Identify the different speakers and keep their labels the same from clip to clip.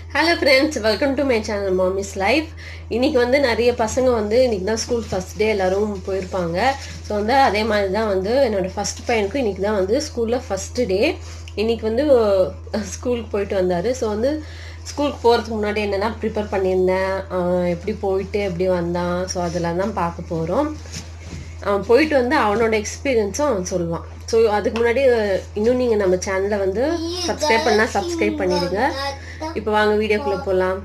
Speaker 1: hello friends welcome to my channel mommy's life இன்னைக்கு வந்து நிறைய பசங்க வந்து இன்னைக்கு தான் ஸ்கூல் ஃபஸ்ட் டே எல்லாரும் போயிருப்பாங்க ஸோ வந்து அதே மாதிரி தான் வந்து என்னோட ஃபர்ஸ்ட் பையனுக்கும் இன்னைக்கு தான் வந்து ஸ்கூலில் ஃபஸ்ட்டு டே இன்னைக்கு வந்து ஸ்கூலுக்கு போயிட்டு வந்தார் ஸோ வந்து ஸ்கூலுக்கு போகிறதுக்கு முன்னாடி என்னென்னா ப்ரிப்பேர் பண்ணியிருந்தேன் அவன் எப்படி போயிட்டு எப்படி வந்தான் ஸோ அதெல்லாம் தான் பார்க்க போகிறோம் அவன் போயிட்டு வந்து அவனோட எக்ஸ்பீரியன்ஸும் அவன் சொல்லுவான் ஸோ அதுக்கு முன்னாடி அஹ், இன்னும் நீங்கள் நம்ம சேனலை வந்து சப்ஸ்கிரைப் பண்ணால் சப்ஸ்கிரைப் பண்ணிடுங்க இப்போ வாங்க வீடியோக்குள்ளே போகலாம்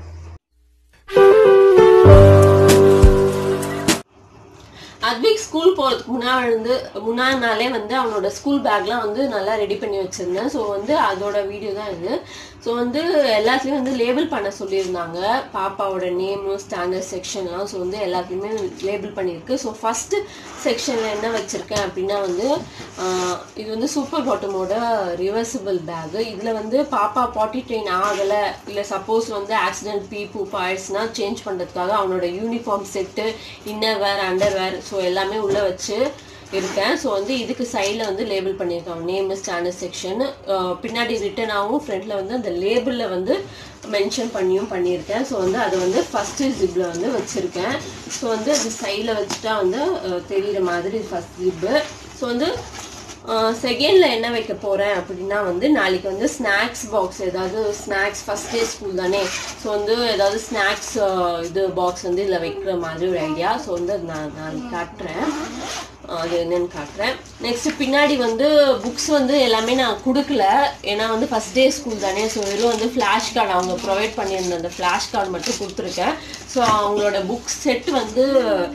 Speaker 1: அத்விக் ஸ்கூல் போகிறதுக்கு முன்னாடி வந்து முன்னாடி நாளே வந்து அவனோட ஸ்கூல் பேக்லாம் வந்து நல்லா ரெடி பண்ணி வச்சுருந்தேன் ஸோ வந்து அதோட வீடியோ தான் இது ஸோ வந்து எல்லாத்துலேயும் வந்து லேபிள் பண்ண சொல்லியிருந்தாங்க பாப்பாவோட நேமு ஸ்டாண்டர்ட் செக்ஷன்லாம் ஸோ வந்து எல்லாத்தையுமே லேபிள் பண்ணியிருக்கு ஸோ ஃபஸ்ட்டு செக்ஷனில் என்ன வச்சுருக்கேன் அப்படின்னா வந்து ஆஹ், இது வந்து சூப்பர் பாட்டமோட ரிவர்சிபிள் பேகு இதில் வந்து பாப்பா பாட்டி ட்ரெயின் ஆகலை இல்லை சப்போஸ் வந்து ஆக்சிடென்ட் பீ பூப் ஆயிடுச்சுன்னா சேஞ்ச் பண்ணுறதுக்காக அவனோட uniform set inner wear under wear so எல்லாமே உள்ளே வச்சு இருக்கேன் ஸோ வந்து இதுக்கு சைடில் வந்து லேபிள் பண்ணியிருக்காங்க நேம் ஸ்டாண்டர்ட் செக்ஷன் பின்னாடி ரிட்டனாகவும் ஃப்ரண்ட்டில் வந்து அந்த லேபிளில் வந்து மென்ஷன் பண்ணியும் பண்ணியிருக்கேன் ஸோ வந்து அதை வந்து ஃபஸ்ட்டு ஜிப்பில் வந்து வச்சுருக்கேன் ஸோ வந்து அது சைடில் வச்சுட்டா வந்து அஹ், தெரியிற மாதிரி ஃபஸ்ட் ஜிப்பு ஸோ வந்து செகண்டில் என்ன வைக்க போகிறேன் அப்படின்னா வந்து நாளைக்கு வந்து ஸ்நாக்ஸ் பாக்ஸ் ஏதாவது ஸ்நாக்ஸ் ஃபஸ்ட் டே ஸ்கூல் தானே ஸோ வந்து ஏதாவது ஸ்நாக்ஸ் இது பாக்ஸ் வந்து இதில் வைக்கிற மாதிரி ஒரு ஐடியா ஸோ வந்து அது நான் நாளைக்கு காட்டுறேன் அஹ் அது என்னன்னு காட்டுறேன் நெக்ஸ்ட் பின்னாடி வந்து புக்ஸ் வந்து எல்லாமே நான் கொடுக்கல ஏன்னா வந்து ஃபஸ்ட் டே ஸ்கூல் தானே ஸோ வெறும் வந்து ஃப்ளாஷ் கார்டு அவங்க ப்ரொவைட் பண்ணியிருந்த அந்த ஃப்ளாஷ் கார்டு மட்டும் கொடுத்துருக்கேன் ஸோ அவங்களோட புக் செட் வந்து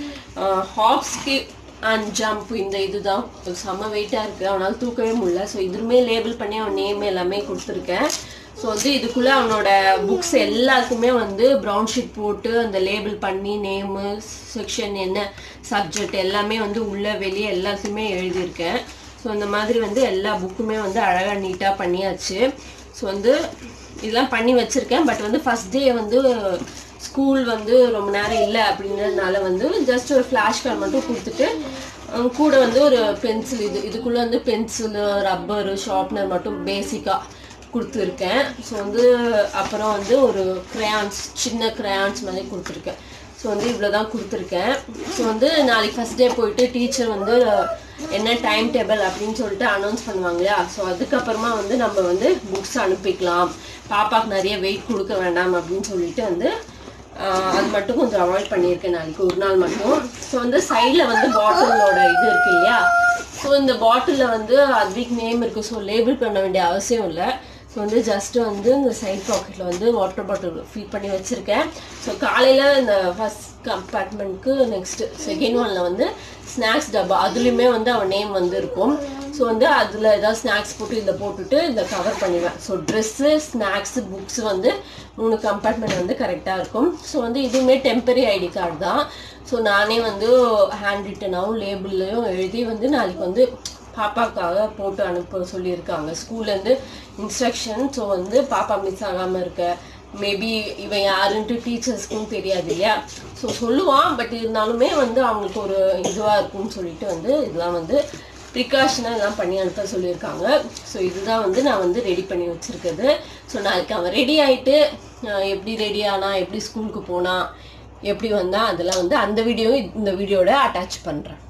Speaker 1: ஹாப்ஸ்கி அண்ட் ஜம்ப் இந்த இதுதான் செம்ம வெயிட்டாக இருக்குது அவனால் தூக்கவே முடியல ஸோ இதுவுமே லேபிள் பண்ணி அவன் நேம் எல்லாமே கொடுத்துருக்கேன் ஸோ வந்து இதுக்குள்ளே அவனோட புக்ஸ் எல்லாத்துக்குமே வந்து ப்ரௌன் ஷீட் போட்டு அந்த லேபிள் பண்ணி நேமு செக்ஷன் என்ன சப்ஜெக்ட் எல்லாமே வந்து உள்ளே வெளியே எல்லாத்தையுமே எழுதியிருக்கேன் ஸோ இந்த மாதிரி வந்து எல்லா புக்குமே வந்து அழகாக நீட்டாக பண்ணியாச்சு ஸோ வந்து இதெல்லாம் பண்ணி வச்சுருக்கேன் பட் வந்து ஃபஸ்ட் டே வந்து ஸ்கூல் வந்து ரொம்ப நேரம் இல்லை அப்படின்றதுனால வந்து ஜஸ்ட் ஒரு ஃப்ளாஷ் கார்டு மட்டும் கொடுத்துட்டு அஹ் கூட வந்து ஒரு பென்சில் இது இதுக்குள்ளே வந்து பென்சிலு ரப்பரு ஷார்ப்னர் மட்டும் பேசிக்காக கொடுத்துருக்கேன் ஸோ வந்து அப்புறம் வந்து ஒரு crayons சின்ன crayons மாதிரி கொடுத்துருக்கேன் ஸோ வந்து இவ்வளோ தான் கொடுத்துருக்கேன் ஸோ வந்து நாளைக்கு ஃபஸ்ட் டே போயிட்டு டீச்சர் வந்து என்ன டைம் டேபிள் அப்படின்னு சொல்லிட்டு அனௌன்ஸ் பண்ணுவாங்க இல்லையா ஸோ அதுக்கப்புறமா வந்து நம்ம வந்து புக்ஸ் அனுப்பிக்கலாம் பாப்பாக்கு நிறைய வெயிட் கொடுக்க வேண்டாம் அப்படின்னு சொல்லிட்டு வந்து ஆஹ், அது மட்டும் கொஞ்சம் அவாய்ட் பண்ணியிருக்கேன் நாளைக்கு ஒரு நாள் மட்டும் ஸோ வந்து சைடில் வந்து பாட்டிலோட இது இருக்கு இல்லையா ஸோ இந்த பாட்டிலில் வந்து அத்விக் நேம் இருக்குது ஸோ லேபிள் பண்ண வேண்டிய அவசியம் இல்லை ஸோ வந்து ஜஸ்ட் வந்து இந்த சைட் பாக்கெட்டில் வந்து வாட்டர் பாட்டில் ஃபில் பண்ணி வச்சுருக்கேன் ஸோ காலையில் இந்த ஃபஸ்ட் கம்பார்ட்மெண்ட்க்கு நெக்ஸ்ட் செகண்ட் ஒன்ல வந்து ஸ்நாக்ஸ் டப்பா அதுலேயுமே வந்து அவன் நேம் வந்து இருக்கும் ஸோ வந்து அதில் ஏதாவது ஸ்நாக்ஸ் போட்டு இதில் போட்டுட்டு இதை கவர் பண்ணிடுவேன் ஸோ ட்ரெஸ்ஸு ஸ்நாக்ஸு புக்ஸ் வந்து மூணு கம்பார்ட்மெண்ட் வந்து கரெக்டாக இருக்கும் ஸோ வந்து இதுவுமே டெம்பரரி ஐடி கார்டு தான் ஸோ நானே வந்து ஹேண்ட் ரிட்டனாகவும் லேபிள்லையும் எழுதி வந்து நாளைக்கு வந்து பாப்பாக்காக போட்டு அனுப்ப சொல்லியிருக்காங்க ஸ்கூல்லேருந்து இன்ஸ்ட்ரக்ஷன் ஸோ வந்து பாப்பா மிஸ் ஆகாமல் இருக்க மேபி இவன் யாருன்ட்டு டீச்சர்ஸ்க்கும் தெரியாது இல்லையா ஸோ சொல்லுவான் பட் இருந்தாலுமே வந்து அவங்களுக்கு ஒரு இதுவாக இருக்கும்னு சொல்லிட்டு வந்து இதெல்லாம் வந்து ப்ரிகாஷனாக எல்லாம் பண்ணி அனுப்ப சொல்லியிருக்காங்க ஸோ இதுதான் வந்து நான் வந்து ரெடி பண்ணி வச்சுருக்கிறது ஸோ நாளைக்கு அவன் ரெடி ஆகிட்டு எப்படி ரெடி ஆனா எப்படி ஸ்கூலுக்கு போனா எப்படி வந்தா அதெல்லாம் வந்து அந்த வீடியோ இந்த வீடியோட அட்டாச் பண்ணுறேன்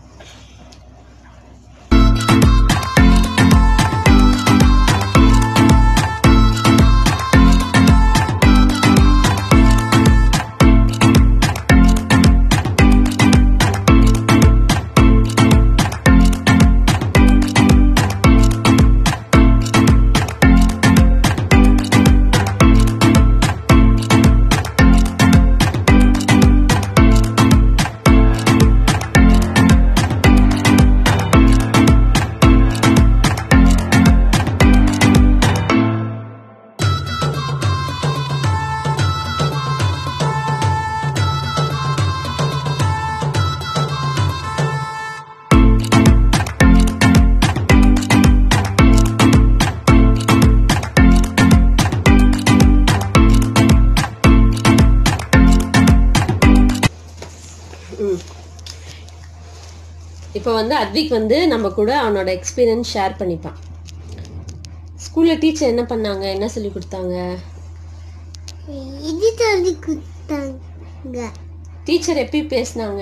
Speaker 1: இப்போ வந்து அத்விக் வந்து நம்ம கூட அவனோட எக்ஸ்பீரியன்ஸ் ஷேர் பண்ணிப்பான் ஸ்கூலில் டீச்சர் என்ன பண்ணாங்க என்ன சொல்லி கொடுத்தாங்க
Speaker 2: இது சொல்லி கொடுத்தாங்க
Speaker 1: டீச்சர் எப்படி பேசுனாங்க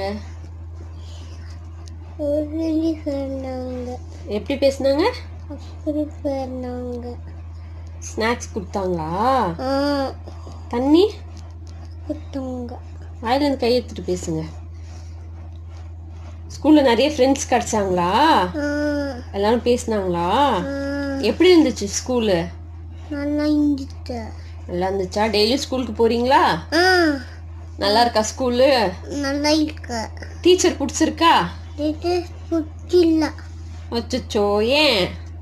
Speaker 2: சொல்லி சொன்னாங்க
Speaker 1: எப்படி பேசுனாங்க
Speaker 2: அப்படி சொன்னாங்க
Speaker 1: ஸ்நாக்ஸ் கொடுத்தாங்களா
Speaker 2: ஆ
Speaker 1: தண்ணி
Speaker 2: கொடுத்தாங்க
Speaker 1: வாயிலேருந்து கை எடுத்துட்டு பேசுங்க ஸ்கூல்ல நிறைய ஃப்ரெண்ட்ஸ் கிடைச்சாங்களா
Speaker 2: ஆ
Speaker 1: எல்லாரும் பேசுனாங்களா
Speaker 2: ஆ
Speaker 1: எப்படி இருந்துச்சு ஸ்கூலு
Speaker 2: நல்லா இருந்துச்சு
Speaker 1: நல்லா இருந்துச்சா டெய்லி ஸ்கூலுக்கு போறீங்களா
Speaker 2: ஆ
Speaker 1: நல்லா இருக்கா ஸ்கூலு
Speaker 2: நல்லா இருக்கு
Speaker 1: டீச்சர் பிடிச்சிருக்கா
Speaker 2: இது புட்டில்ல
Speaker 1: அச்சச்சோ ஏன்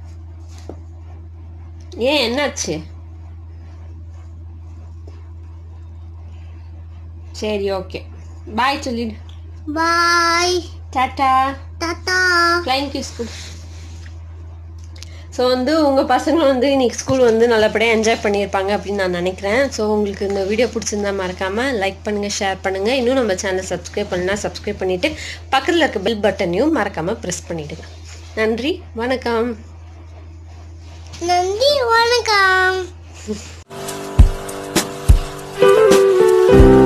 Speaker 1: ஏன் என்னாச்சு சரி ஓகே பாய் சொல்லிடு
Speaker 2: bye
Speaker 1: tata
Speaker 2: tata
Speaker 1: flying kiss school so வந்து உங்கள் பசங்களும் வந்து இன்னைக்கு ஸ்கூல் வந்து நல்லபடியாக என்ஜாய் பண்ணியிருப்பாங்க அப்படின்னு நான் நினைக்கிறேன் ஸோ உங்களுக்கு இந்த வீடியோ பிடிச்சிருந்தா மறக்காமல் லைக் பண்ணுங்கள் ஷேர் பண்ணுங்கள் இன்னும் நம்ம சேனலை சப்ஸ்கிரைப் பண்ணால் சப்ஸ்கிரைப் பண்ணிவிட்டு பக்கத்தில் இருக்க பெல் பட்டனையும் மறக்காமல் ப்ரெஸ் பண்ணிவிடுங்க நன்றி வணக்கம்
Speaker 2: நன்றி வணக்கம்